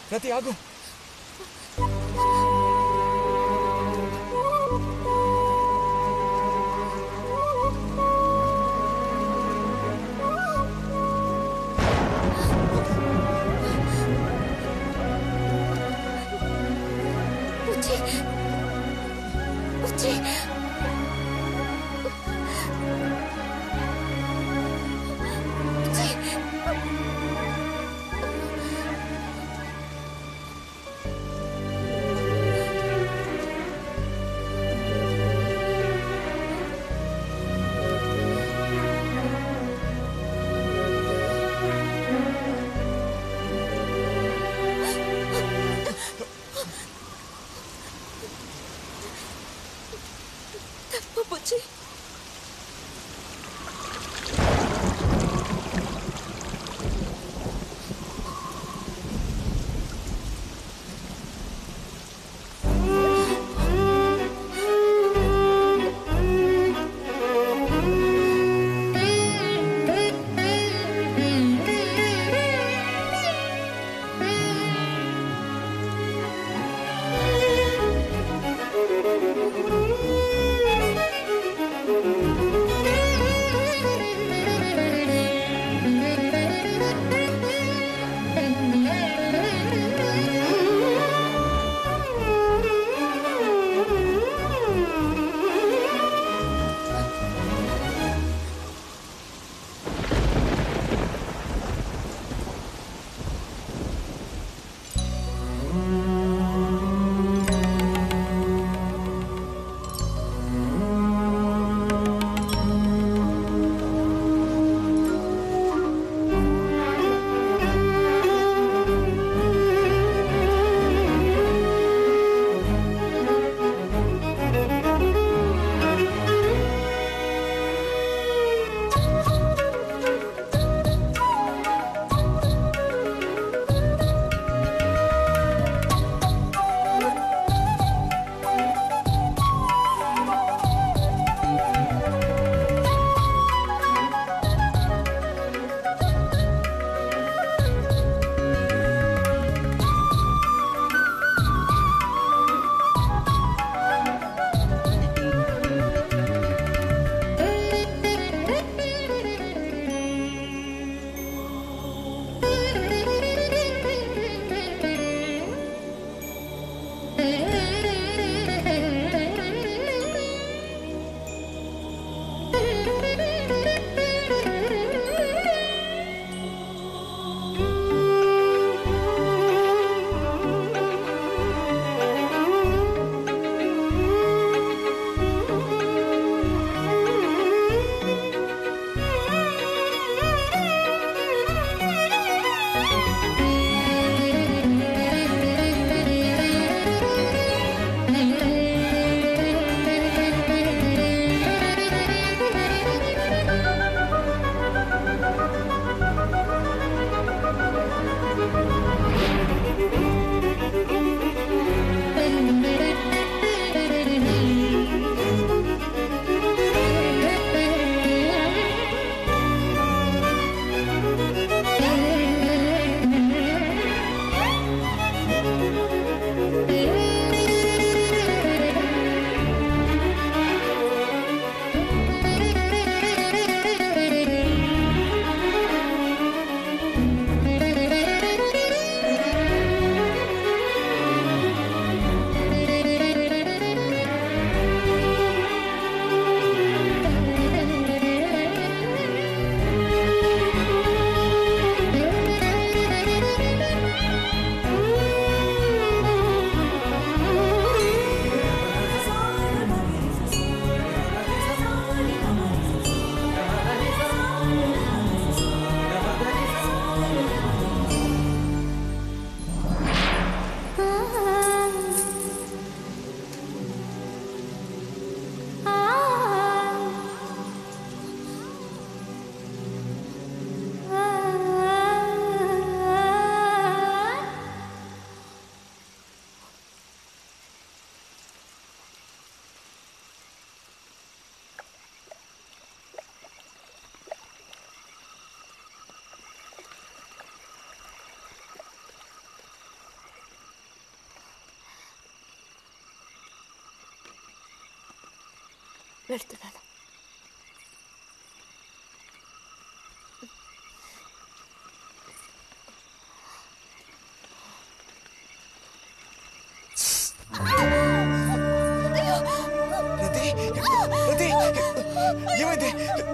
రతి ఆగు బుజ్జి బుజ్జి బుజ్జి వెళ్తున్నాను రతి రతి ఏమైంది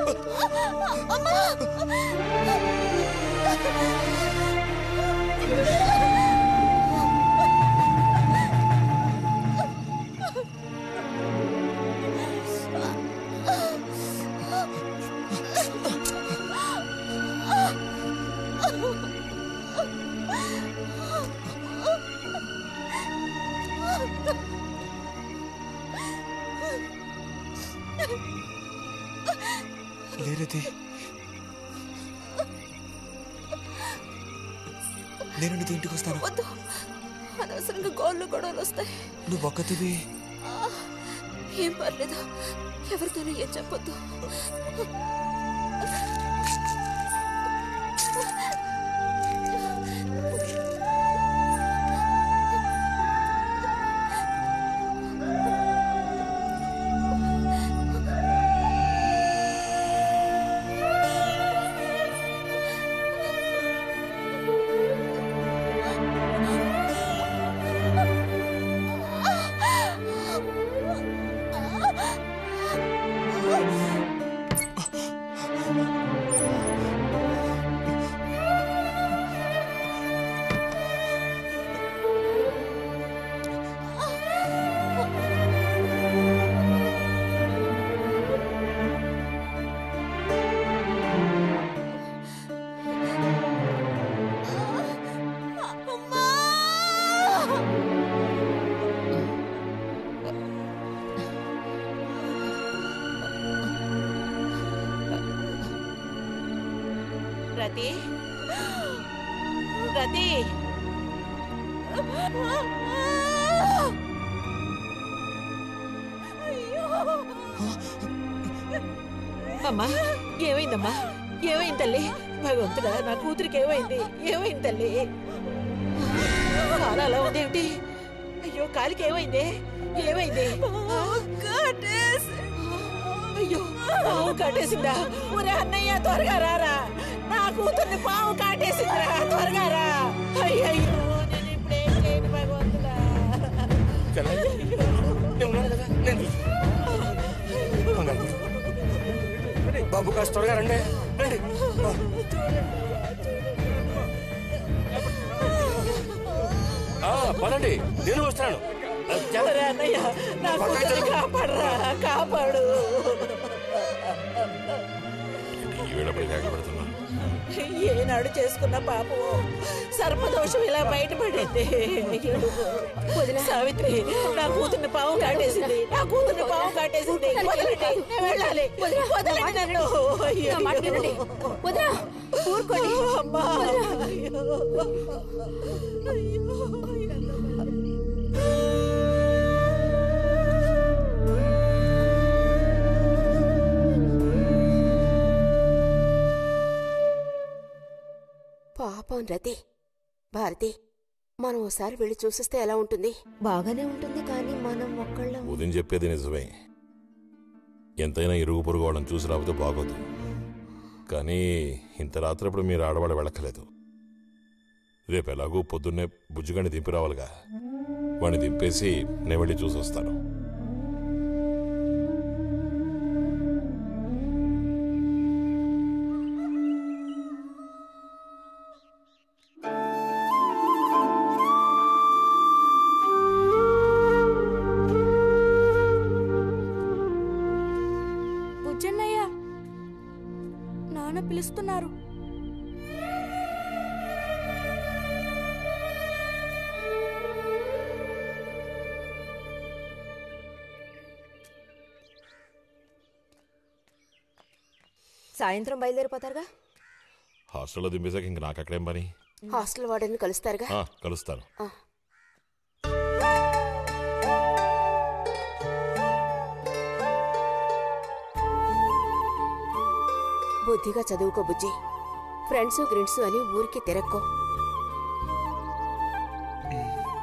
లే రతి నేను నీతో ఇంటికి వస్తాను వద్దు అనవసరంగా గోళ్ళు గొడవలు వస్తాయి నువ్వు ఒక్కతివి ఏం పర్లేదు ఎవరితోనూ ఏం చెప్పొద్దు రతి రతి అమ్మా ఏమైందమ్మా ఏమైంది తల్లి భగవంతుడా నా కూతురికి ఏమైంది ఏమైంది తల్లి కాలు అలా ఉందేమిటి అయ్యో కాలికి ఏమైంది ఏమైంది అయ్యో పాము కాటేసిందా ఒరే అన్నయ్య త్వరగా రారా నా కూతుర్ని పాము కాటేసిందిరా త్వరగా రా అయ్యయ్యో నేను ఇప్పుడేం చేయను భగవంతుడా బాబు కాస్త త్వరగా రండి రండి ఆ, పదండి నేను వస్తాను ఆ, జర- ఒరే అన్నయ్య నా కూతుర్ని కాపాడరా కాపాడు ఈవేళపడి పెడుతున్నా ఏనాడు చేసుకున్న పాపం సర్పదోషం ఇలా బయటపడింది అయ్యో. సావిత్రి నా కూతుర్ని పాము కాటేసింది నా కూతుర్ని పాము కాటేసింది వదలండి నేను వెళ్ళాలి వదలండి నన్ను అయ్యో. నా మాట వినండి. వదినా ఊరుకోండి అమ్మా అయ్యో. పాపం రతి భారతి మనం ఓసారి వెళ్ళి చూసిస్తే ఎలా ఉంటుంది బాగానే ఉంటుంది కానీ మనం ఒక్కళ్ళం ఉదయం చెప్పేది నిజమే ఎంతైనా ఇరుగు పొరుగు వాళ్ళని చూసి రాకపోతే బాగోదు కానీ ఇంత రాత్రప్పుడు మీరు ఆడవాడ వెళ్ళక్కలేదు రేపు ఎలాగూ పొద్దున్నే బుజ్జిగాని దింపి రావాలిగా వాడిని దింపేసి నేను వెళ్ళి చూసి వస్తాను బుజ్జన్నయ్య నాన్న పిలుస్తున్నారు సాయంత్రం బయలుదేరిపోతారుగా హాస్టల్లో దింపేశాక ఇంక నాకు అక్కడేం పని హాస్టల్ వార్డెన్ కలుస్తారుగా ఆ, కలుస్తాను ఆ. బుద్ధిగా చదువుకో బుజ్జి ఫ్రెండ్స్ గ్రిండ్స్ అని ఊరికి తిరక్కో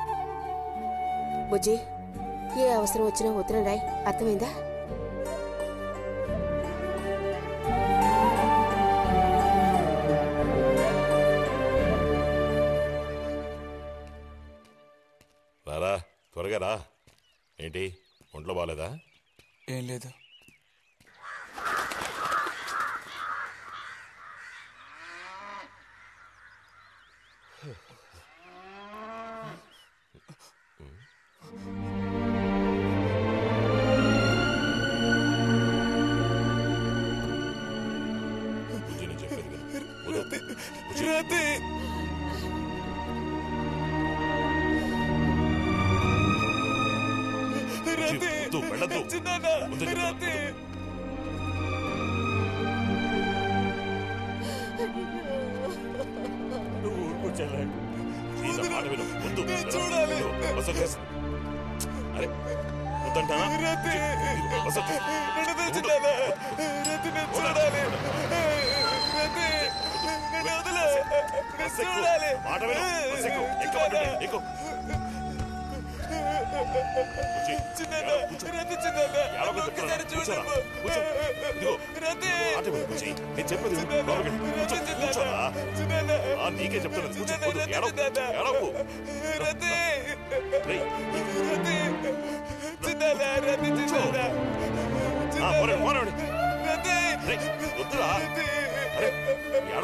బుజ్జి ఏ అవసరం వచ్చినా ఉత్తరం రాయ్ అర్థమైందా రారా త్వరగా రా ఏంటి ఒంట్లో బాగాలేదా ఏం లేదు బుజ్జి నేను చెప్పేది విను. వద్దు. బుజ్జి. రతి బుజ్జి, వద్దు, వెళ్ళొద్దు. చిన్నాన్న, వద్దు చెప్తున్నా. రతి నువ్వు ఊరుకో చెల్లె ప్లీజ్ ఆ మాట విను. వద్దు. నేను చూడాలి. ఇదిగో, బస్ వచ్చేసి. అరే వద్దంటానా రతి ఇదిగో, బస్ వచ్చేసి. నన్ను తెచ్చిన్నాన్న రతి నేను చూడాలి రతి నన్ను వదిలే నేను బస్ ఎక్కు. చూడాలి మాట విను. బస్ ఎక్కు. ఎక్కుమంటుంటే, ఎక్కు. బుజ్జి, చిన్నాన్న ఏడవ, కూర్చో. రతి చిన్నాన్న ఏడవకు నన్ను చెప్తున్నాను. ఒక్కసారి కూర్చోరా. చూడమ్మా కూర్చో. ఇదిగో, రతి మాట విను, బుజ్జి. నేను చెప్పేది విను. చిన్నాన్న లోపలికి వెళ్ళు. కూర్చో, రతి కూర్చోరా. చిన్నాన్న చిన్నాన్న ఆ, నీకే చెప్తున్నాను. కూర్చో. చిన్నాన్న, వద్దు. రతి ఏడవకు. చిన్నాన్న. ఏడవకు. రతి రేయ్, రతి చిన్నాన్న రతి చిన్నాన్న ఆ, పోరండి, పోరండి. రతి రేయ్, వద్దురా రతి అరే ఏడవకు.